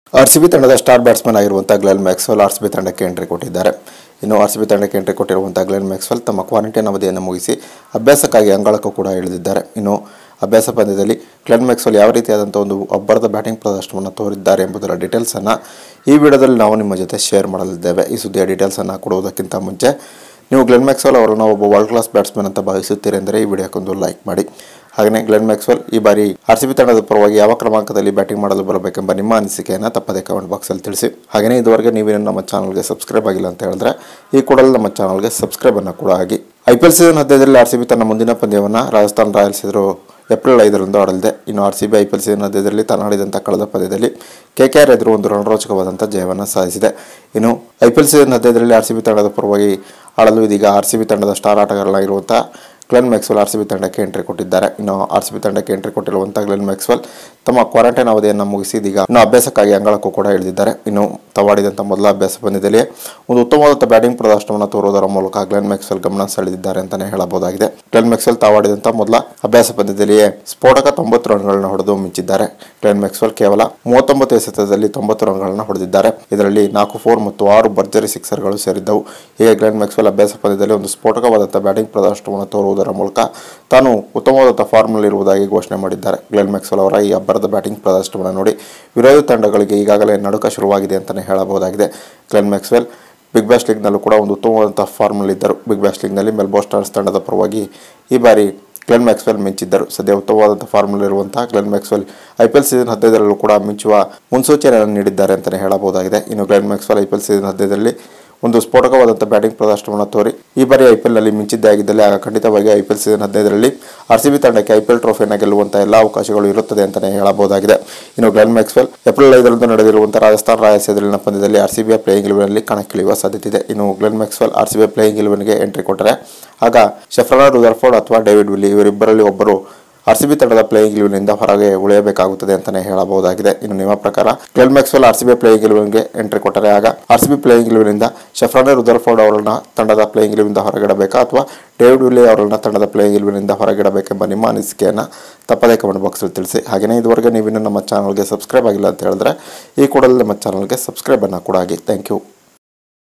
R C B ತಂಡದ star batsman ಆಗಿರುವಂಥ Glenn Maxwell R C B ತಂಡಕ್ಕೆ entry ಕೊಟ್ಟಿದ್ದಾರೆ ಇನ್ನು ಆರ್ ಸಿ ಬಿ ತಂಡಕ್ಕೆ ಎಂಟ್ರಿ ಕೊಟ್ಟಿರುವಂಥ ಗ್ಲೆನ್ ಮ್ಯಾಕ್ಸ್ವೆಲ್ ತಮ್ಮ ಕ್ವಾರಂಟೈನ್ ಅವಧಿಯನ್ನು ಮುಗಿಸಿ ಅಭ್ಯಾಸಕ್ಕಾಗಿ ಅಂಗಳಕ್ಕೂ ಕೂಡ ಇಳಿದಿದ್ದಾರೆ ಇನ್ನು ಅಭ್ಯಾಸ ಪಂದ್ಯದಲ್ಲಿ ಗ್ಲೆನ್ ಮ್ಯಾಕ್ಸ್ವೆಲ್ ಯಾವ ರೀತಿಯಾದಂಥ ಒಂದು ಅಬ್ಬರದ ಬ್ಯಾಟಿಂಗ್ ಪ್ರದರ್ಶನವನ್ನು ತೋರಿದ್ದಾರೆ ಎಂಬುದರ ಡೀಟೇಲ್ಸನ್ನು ಈ ವಿಡಿಯೋದಲ್ಲಿ ನಾವು ನಿಮ್ಮ ಜೊತೆ ಶೇರ್ ಮಾಡಲಿದ್ದೇವೆ ಈ ಸುದ್ದಿಯ ಡೀಟೇಲ್ಸನ್ನು ಕೊಡುವುದಕ್ಕಿಂತ ಮುಂಚೆ ನೀವು ಗ್ಲೆನ್ ಮ್ಯಾಕ್ಸ್ವೆಲ್ ಅವರನ್ನು ಒಬ್ಬ ವರ್ಲ್ಡ್ ಕ್ಲಾಸ್ ಬ್ಯಾಟ್ಸ್ಮನ್ ಅಂತ ಭಾವಿಸುತ್ತೀರಿ ಎಂದರೆ ಈ ವಿಡಿಯೋಕ್ಕೊಂದು ಲೈಕ್ ಮಾಡಿ ಹಾಗೆಯೇ ಗ್ಲೆನ್ ಮ್ಯಾಕ್ಸ್ವೆಲ್ ಈ ಬಾರಿ ಆರ್ ಸಿ ಬಿ ತಂಡದ ಪರವಾಗಿ ಯಾವ ಕ್ರಮಾಂಕದಲ್ಲಿ ಬ್ಯಾಟಿಂಗ್ ಮಾಡಲು ಬರಬೇಕೆಂಬ ನಿಮ್ಮ ಅನಿಸಿಕೆಯನ್ನು ತಪ್ಪದೇ ಕಮೆಂಟ್ ಬಾಕ್ಸಲ್ಲಿ ತಿಳಿಸಿ ಹಾಗೆಯೇ ಇದುವರೆಗೆ ನೀವೇನು ನಮ್ಮ ಚಾನಲ್ಗೆ ಸಬ್ಸ್ಕ್ರೈಬ್ ಆಗಿಲ್ಲ ಅಂತ ಹೇಳಿದ್ರೆ ಈ ಕೂಡಲೇ ನಮ್ಮ ಚಾನಲ್ಗೆ ಸಬ್ಸ್ಕ್ರೈಬನ್ನು ಕೂಡ ಆಗಿ ಐ ಪಿ ಎಲ್ ಸೀಸನ್ ಹದಿನೈದರಲ್ಲಿ ಆರ್ ಸಿ ಬಿ ತನ್ನ ಮುಂದಿನ ಪಂದ್ಯವನ್ನು ರಾಜಸ್ಥಾನ್ ರಾಯಲ್ಸ್ ಎದುರು ಏಪ್ರಿಲ್ ಐದರಂದು ಆಡಲಿದೆ ಇನ್ನು R C B I P L season ಹದಿನೈದರಲ್ಲಿ ತಾನು ಆಡಿದಂಥ ಕಳೆದ ಪಂದ್ಯದಲ್ಲಿ ಕೆ ಕೆ ಆರ್ ಎದುರು ಒಂದು ರಣರೋಚಕವಾದಂಥ ಜಯವನ್ನು ಸಾಧಿಸಿದೆ ಇನ್ನು ಐ ಪಿ ಎಲ್ ಸೀಸನ್ ಹದಿನೈದರಲ್ಲಿ ಆರ್ ಸಿ ಬಿ ತಂಡದ ಪರವಾಗಿ ಆಡಲು ಇದೀಗ ಆರ್ ಸಿ ಬಿ ತಂಡದ ಸ್ಟಾರ್ ಆಟಗಾರರಾಗಿರುವಂಥ Glenn Maxwell R C B ತಂಡಕ್ಕೆ ಎಂಟ್ರಿ ಕೊಟ್ಟಿದ್ದಾರೆ ಇನ್ನು ಆರ್ ಸಿ ಬಿ ತಂಡಕ್ಕೆ ಎಂಟ್ರಿ ಕೊಟ್ಟಿರುವಂಥ ಗ್ಲೆನ್ ಮ್ಯಾಕ್ಸ್ವೆಲ್ ತಮ್ಮ ಕ್ವಾರಂಟೈನ್ ಅವಧಿಯನ್ನು ಮುಗಿಸಿ ಇದೀಗ ಇನ್ನು ಅಭ್ಯಾಸಕ್ಕಾಗಿ ಅಂಗಳಕ್ಕೂ ಕೂಡ ಇಳಿದಿದ್ದಾರೆ ಇನ್ನು ತವಾಡಿದಂಥ ಮೊದಲ ಅಭ್ಯಾಸ ಪಂದ್ಯದಲ್ಲಿ ಒಂದು ಉತ್ತಮವಾದ ಬ್ಯಾಟಿಂಗ್ ಪ್ರದರ್ಶನವನ್ನು ತೋರುವುದರ ಮೂಲಕ ಗ್ಲೆನ್ ಮ್ಯಾಕ್ಸ್ವೆಲ್ ಗಮನ ಸೆಳೆದಿದ್ದಾರೆ ಅಂತಲೇ ಹೇಳಬಹುದಾಗಿದೆ ಗ್ಲೆನ್ ಮ್ಯಾಕ್ಸ್ವೆಲ್ ತಾವಾಡಿದಂಥ ಮೊದಲ ಅಭ್ಯಾಸ ಪಂದ್ಯದಲ್ಲಿಯೇ ಸ್ಫೋಟಕ ತೊಂಬತ್ತು ರನ್ಗಳನ್ನು ಹೊಡೆದು ಮಿಂಚಿದ್ದಾರೆ ಗ್ಲೆನ್ ಮ್ಯಾಕ್ಸ್ವೆಲ್ ಕೇವಲ ಮೂವತ್ತೊಂಬತ್ತು ಎಸೆತದಲ್ಲಿ ತೊಂಬತ್ತು ರನ್ಗಳನ್ನು ಹೊಡೆದಿದ್ದಾರೆ ಇದರಲ್ಲಿ ನಾಲ್ಕು ಫೋರ್ ಮತ್ತು ಆರು ಭರ್ಜರಿ ಸಿಕ್ಸರ್ಗಳು ಸೇರಿದ್ದವು ಹೀಗೆ ಗ್ಲೆನ್ ಮ್ಯಾಕ್ಸ್ವೆಲ್ ಅಭ್ಯಾಸ ಪಂದ್ಯದಲ್ಲಿ ಒಂದು ಸ್ಫೋಟಕವಾದಂಥ ಬ್ಯಾಟಿಂಗ್ ಪ್ರದರ್ಶನವನ್ನು ತೋರುವುದರ ಮೂಲಕ ತಾನು ಉತ್ತಮವಾದಂಥ ಫಾರ್ಮ್ನಲ್ಲಿರುವುದಾಗಿ ಘೋಷಣೆ ಮಾಡಿದ್ದಾರೆ ಗ್ಲೆನ್ ಮ್ಯಾಕ್ಸ್ವೆಲ್ ಅವರ ಈ ಅಬ್ಬರದ ಬ್ಯಾಟಿಂಗ್ ಪ್ರದರ್ಶನವನ್ನು ನೋಡಿ ವಿರೋಧಿ ತಂಡಗಳಿಗೆ ಈಗಾಗಲೇ ನಡುಕ ಶುರುವಾಗಿದೆ ಅಂತಲೇ ಹೇಳಬಹುದಾಗಿದೆ ಗ್ಲೆನ್ ಮ್ಯಾಕ್ಸ್ವೆಲ್ ಬಿಗ್ ಬ್ಯಾಶ್ ಲೀಗ್ನಲ್ಲೂ ಕೂಡ ಒಂದು ಉತ್ತಮವಾದಂಥ ಫಾರ್ಮ್ನಲ್ಲಿದ್ದರು ಬಿಗ್ ಬ್ಯಾಶ್ ಲೀಗ್ನಲ್ಲಿ ಮೆಲ್ಬೋ ಸ್ಟಾರ್ಸ್ ತಂಡದ ಪರವಾಗಿ ಈ ಬಾರಿ ಗ್ಲೆನ್ ಮ್ಯಾಕ್ಸ್ವೆಲ್ ಮಿಂಚಿದ್ದರು ಸದ್ಯ ಉತ್ತಮವಾದಂಥ ಫಾರ್ಮ್ನಲ್ಲಿರುವಂಥ Glenn Maxwell I P L season ಹದಿನೈದರಲ್ಲೂ ಕೂಡ ಮಿಂಚುವ ಮುನ್ಸೂಚನೆಯನ್ನು ನೀಡಿದ್ದಾರೆ ಅಂತಲೇ ಹೇಳಬಹುದಾಗಿದೆ ಇನ್ನು Glenn Maxwell I P L season ಹದಿನೈದರಲ್ಲಿ ಒಂದು ಸ್ಫೋಟಕವಾದಂಥ ಬ್ಯಾಟಿಂಗ್ ಪ್ರದರ್ಶನವನ್ನು ತೋರಿ ಈ ಬಾರಿ ಐ ಪಿ ಎಲ್ನಲ್ಲಿ ಮಿಂಚಿದ್ದೇ ಆಗಿದ್ದಲ್ಲಿ ಆಗ ಖಂಡಿತವಾಗಿ ಐ ಪಿ ಎಲ್ ಸೀಸನ್ ಹದಿನೈದರಲ್ಲಿ ಆರ್ ಸಿ ಬಿ ತಂಡಕ್ಕೆ ಐ ಪಿ ಎಲ್ ಟ್ರೋಫಿಯನ್ನು ಗೆಲ್ಲುವಂಥ ಎಲ್ಲ ಅವಕಾಶಗಳು ಇರುತ್ತದೆ ಅಂತಲೇ ಹೇಳಬಹುದಾಗಿದೆ ಇನ್ನು ಗ್ಲೆನ್ ಮ್ಯಾಕ್ಸ್ವೆಲ್ ಏಪ್ರಿಲ್ ಐದರಂದು ನಡೆದಿರುವಂಥ ರಾಜಸ್ಥಾನ್ ರಾಯಲ್ಸ್ ಎದುರಿನ ಪಂದ್ಯದಲ್ಲಿ ಆರ್ ಸಿ ಬಿಯ ಪ್ಲೇಯಿಂಗ್ ಇಲೆವೆನಲ್ಲಿ ಕಣಕ್ಕಿಳಿಯುವ ಸಾಧ್ಯತೆ ಇದೆ ಇನ್ನು Glenn Maxwell R C B playing ಇಲೆವೆನ್ಗೆ ಎಂಟ್ರಿ ಕೊಟ್ಟರೆ ಆಗ ಶೆಫ್ರನಾ ರುದರ್ಫೋರ್ಡ್ ಅಥವಾ ಡೇವಿಡ್ ವಿಲ್ಲಿ ಇವರಿಬ್ಬರಲ್ಲಿ ಒಬ್ಬರು ಆರ್ ಸಿ ಬಿ ತಂಡದ ಪ್ಲೇಯಿಂಗ್ ಇಲೆವೆನ್ನಿಂದ ಹೊರಗೆ ಉಳಿಯಬೇಕಾಗುತ್ತದೆ ಅಂತಲೇ ಹೇಳಬಹುದಾಗಿದೆ ಇನ್ನು ನಿಮ್ಮ ಪ್ರಕಾರ Glenn Maxwell R C B playing ಇಲೆವೆನ್ಗೆ ಎಂಟ್ರಿ ಕೊಟ್ಟರೆ ಆಗ ಆರ್ ಸಿ ಬಿ ಪ್ಲೇಯಿಂಗ್ ಇಲೆವೆನ್ನಿಂದ ಶೆಫ್ರಾನೆ ರುದರ್ಫೋರ್ಡ್ ಅವರನ್ನ ತಂಡದ ಪ್ಲೇಯಿಂಗ್ ಇಲೆವೆನ್ನಿಂದ ಹೊರಗಿಡಬೇಕಾ ಅಥವಾ ಡೇವಿಡ್ ವಿಲ್ಲಿ ಅವರನ್ನ ತಂಡದ ಪ್ಲೇಯಿಂಗ್ ಇಲೆವೆನ್ನಿಂದ ಹೊರಗಿಡಬೇಕೆಂಬ ನಿಮ್ಮ ಅನಿಸಿಕೆಯನ್ನು ತಪ್ಪದೇ ಕಮೆಂಟ್ ಬಾಕ್ಸಲ್ಲಿ ತಿಳಿಸಿ ಹಾಗೆಯೇ ಇದುವರೆಗೆ ನೀವಿನ್ನೂ ನಮ್ಮ ಚಾನಲ್ಗೆ ಸಬ್ಸ್ಕ್ರೈಬ್ ಆಗಿಲ್ಲ ಅಂತ ಹೇಳಿದ್ರೆ ಈ ಕೂಡಲೇ ನಮ್ಮ ಚಾನಲ್ಗೆ ಸಬ್ಸ್ಕ್ರೈಬನ್ನು ಕೂಡ ಆಗಿ ಥ್ಯಾಂಕ್ ಯು